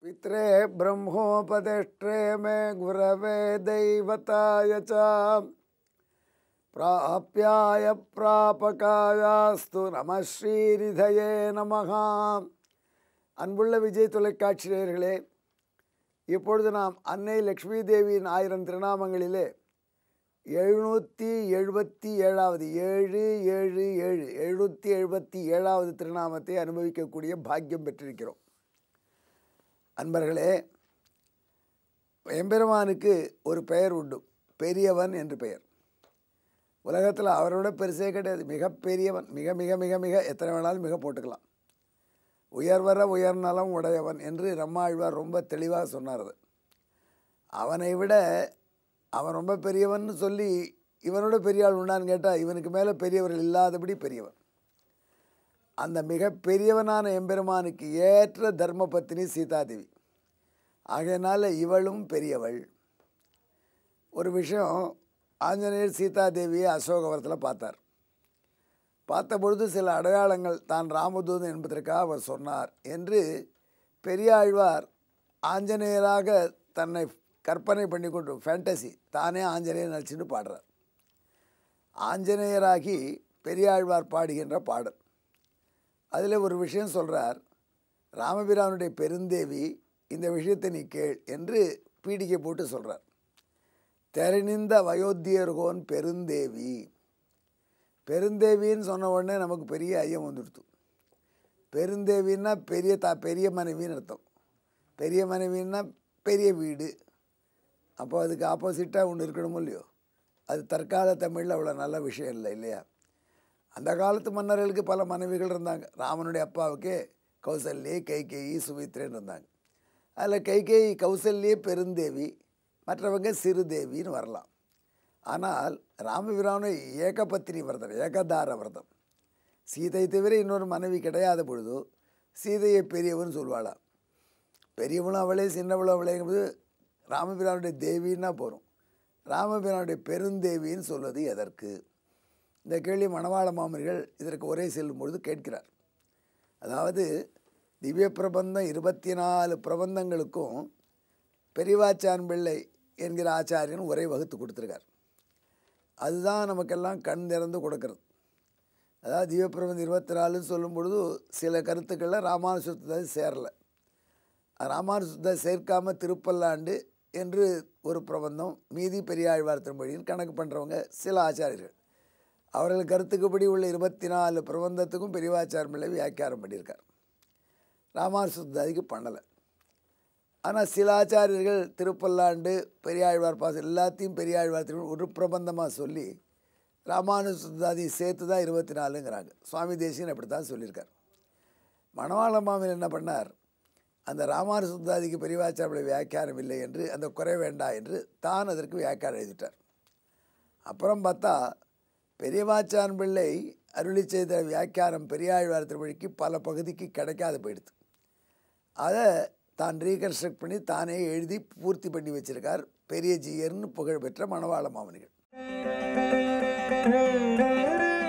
पित्रे ब्रह्मोपदेष्ट्रे मे गुरवे दैवताय च प्राप्याय प्रापकायास्तु நம ஸ்ரீரிதயே நமகா அன்புள்ள விஜய் தொலைக்காட்சி நேயர்களே இப்பொழுது நாம் அன்னை லக்ஷ்மி தேவியின் ஆயிரம் திருநாமங்களிலே எழுநூற்றி எழுபத்தி ஏழாவது ஏழு ஏழு ஏழு எழுநூற்றி எழுபத்தி ஏழாவது திருநாமத்தை அனுபவிக்கக்கூடிய பாக்கியம் பெற்றிருக்கிறோம் அன்பர்களே எம்பெருமானுக்கு ஒரு பெயர் உண்டு பெரியவன் என்று பெயர் உலகத்தில் அவரோட பெருசே கிடையாது மிக பெரியவன் மிக மிக மிக மிக எத்தனை வேணாலும் மிக போட்டுக்கலாம் உயர்வர உயர்நலம் உடையவன் என்று நம்மாழ்வார் ரொம்ப தெளிவாக சொன்னார் அது அவனை விட அவன் ரொம்ப பெரியவன் சொல்லி இவனோட பெரிய ஆள் உண்டான்னு கேட்டால் இவனுக்கு மேலே பெரியவர்கள் இல்லாதபடி பெரியவன் அந்த மிக பெரியவனான எம்பெருமானுக்கு ஏற்ற தர்ம பத்தினி சீதாதேவி ஆகையினால இவளும் பெரியவள் ஒரு விஷயம் ஆஞ்சநேயர் சீதாதேவியை அசோகவரத்தில் பார்த்தார் பார்த்தபொழுது சில அடையாளங்கள் தான் ராமதூதன் என்பதற்காக அவர் சொன்னார் என்று பெரியாழ்வார் ஆஞ்சநேயராக தன்னை கற்பனை பண்ணி கொண்டு ஃபேண்டசி தானே ஆஞ்சநேயர் நடிச்சுட்டு பாடுறார் ஆஞ்சநேயராகி பெரியாழ்வார் பாடுகின்ற பாடல் அதில் ஒரு விஷயம் சொல்கிறார் ராமபிரானுடைய பெருந்தேவி இந்த விஷயத்தை நீ கேள் என்று பீடிக்கை போட்டு சொல்கிறார் தெரிணிந்த வயோத்தியர்கோன் பெருந்தேவி பெருந்தேவின்னு சொன்ன உடனே நமக்கு பெரிய ஐயம் வந்துடுத்து பெருந்தேவின்னா பெரிய தா பெரிய மனைவின்னு அர்த்தம் பெரிய மனைவின்னா பெரிய வீடு அப்போ அதுக்கு ஆப்போசிட்டாக ஒன்று இருக்கணுமோ இல்லையோ அது தற்கால தமிழில் அவ்வளோ நல்ல விஷயம் இல்லை இல்லையா அந்த காலத்து மன்னர்களுக்கு பல மனைவிகள் இருந்தாங்க ராமனுடைய அப்பாவுக்கே கௌசல்யே கைகேயி சுமித்ரேன்னு இருந்தாங்க அதில் கைகேயி கௌசல்யே பெருந்தேவி மற்றவங்க சிறுதேவின்னு வரலாம் ஆனால் ராமபிரானு ஏகபத்தினி விரதம் ஏகதார விரதம் சீதை தவிர இன்னொரு மனைவி கிடையாத பொழுது சீதையை பெரியவன் சொல்வாளாம் பெரியவளும் அவளே சின்னவளும் அவளேங்கும்போது ராமபிரானுடைய தேவின்னா போகிறோம் ராமபிரானுடைய பெருந்தேவின்னு சொல்வது எதற்கு இந்த கேள்வி மணவாள மாமனிகள் இதற்கு ஒரே செல்லும் பொழுது கேட்கிறார் அதாவது திவ்ய பிரபந்தம் இருபத்தி நாலு பிரபந்தங்களுக்கும் பெரியவாச்சான் பிள்ளை என்கிற ஆச்சாரியன் உரை வகுத்து கொடுத்துருக்கார் அதுதான் நமக்கெல்லாம் கண் திறந்து கொடுக்கறது அதாவது திவ்ய பிரபந்தம் இருபத்தி நாலுன்னு சொல்லும் பொழுது சில கருத்துக்களில் ராமானுசுத்தை சேரலை ராமானுசுத்தை சேர்க்காமல் திருப்பல்லாண்டு என்று ஒரு பிரபந்தம் மீதி பெரியாழ்வார் திருமொழியில் கணக்கு பண்ணுறவங்க சில ஆச்சாரியர்கள் அவர்கள் கருத்துக்குப்படி உள்ள இருபத்தி நாலு பிரபந்தத்துக்கும் பெரியவாச்சாரம் பிள்ளை வியாக்கியாரம் பண்ணியிருக்கார் ராமானுசுத்தாதிக்கு பண்ணலை ஆனால் சில ஆச்சாரியர்கள் திருப்பல்லாண்டு பெரியாழ்வார் பாசம் எல்லாத்தையும் பெரியாழ்வார் திருமணி ஒரு பிரபந்தமாக சொல்லி ராமானுசுத்தாதி சேர்த்து தான் இருபத்தி நாலுங்கிறாங்க சுவாமி தேசியன் அப்படி தான் சொல்லியிருக்கார் மணவாள மாமன் என்ன பண்ணார் அந்த ராமானுசுத்தாதிக்கு பெரியவாச்சாரப்படி வியாக்கியானம் இல்லை என்று அந்த குறை வேண்டாம் என்று தான் அதற்கு வியாக்கியானம் எழுதிட்டார் அப்புறம் பார்த்தா பெரியவாச்சான் பிள்ளை அருளி செய்த வியாக்கியானம் பெரியாழ்வார் திருமொழிக்கு பல பகுதிக்கு கிடைக்காது போயிடுது அதை தான் ரீகன்ஸ்ட்ரக்ட் பண்ணி தானே எழுதி பூர்த்தி பண்ணி வச்சிருக்கார் பெரிய ஜீயர்னு புகழ்பெற்ற மணவாள மாமனிகள்